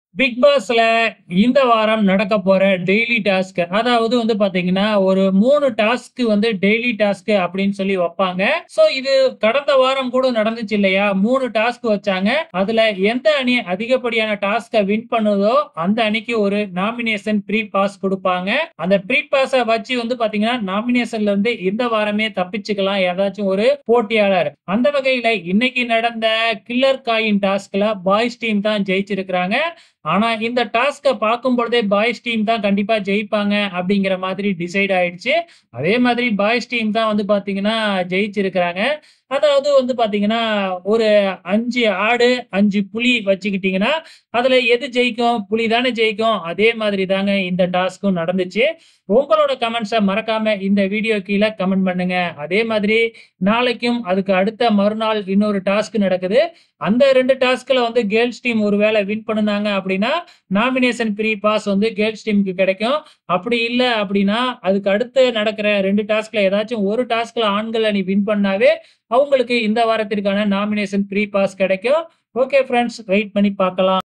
big பாஸ்ல இந்த வாரம் நடக்க போற டெய்லி டாஸ்க் அதாவது வந்து பாத்தீங்கன்னா ஒரு மூணு டாஸ்க் வந்து டெய்லி டாஸ்க் அப்படின்னு சொல்லி வைப்பாங்க சோ இது கடந்த வாரம் கூட நடந்துச்சு இல்லையா மூணு டாஸ்க் வச்சாங்க அதுல எந்த அணி அதிகப்படியான டாஸ்க வின் பண்ணுதோ அந்த அணிக்கு ஒரு நாமினேஷன் ப்ரீ பாஸ் கொடுப்பாங்க அந்த ப்ரீ பாஸ வச்சு வந்து பாத்தீங்கன்னா நாமினேஷன்ல இருந்து இந்த வாரமே தப்பிச்சுக்கலாம் ஏதாச்சும் ஒரு போட்டியாளர் அந்த வகையில இன்னைக்கு நடந்த கில்லர் காயின் டாஸ்க்ல பாய்ஸ் டீம் தான் ஜெயிச்சிருக்கிறாங்க ஆனா இந்த டாஸ்க பார்க்கும் பொழுதே பாய்ஸ் டீம் தான் கண்டிப்பா ஜெயிப்பாங்க அப்படிங்கிற மாதிரி டிசைட் ஆயிடுச்சு அதே மாதிரி பாய்ஸ் டீம் தான் வந்து பாத்தீங்கன்னா ஜெயிச்சிருக்கிறாங்க அதாவது வந்து பாத்தீங்கன்னா ஒரு அஞ்சு ஆடு அஞ்சு புலி வச்சுக்கிட்டீங்கன்னா அதுல எது ஜெயிக்கும் புலி தானே ஜெயிக்கும் அதே மாதிரி தாங்க இந்த டாஸ்க்கும் நடந்துச்சு உங்களோட கமெண்ட்ஸை மறக்காம இந்த வீடியோ கீழே கமெண்ட் பண்ணுங்க அதே மாதிரி நாளைக்கும் அதுக்கு அடுத்த மறுநாள் இன்னொரு டாஸ்க் நடக்குது அந்த ரெண்டு டாஸ்க்ல வந்து கேர்ள்ஸ் டீம் ஒருவேளை வின் பண்ணுனாங்க அப்படின்னா நாமினேஷன் ப்ரீ பாஸ் வந்து கேர்ள்ஸ் டீமுக்கு கிடைக்கும் அப்படி இல்லை அப்படின்னா அதுக்கு அடுத்து நடக்கிற ரெண்டு டாஸ்க்ல ஏதாச்சும் ஒரு டாஸ்க்ல ஆண்கள் அணி வின் பண்ணாவே அவங்களுக்கு இந்த வாரத்திற்கான நாமினேஷன் ப்ரீ பாஸ் கிடைக்கும் ஓகே ஃப்ரெண்ட்ஸ் வெயிட் பண்ணி பார்க்கலாம்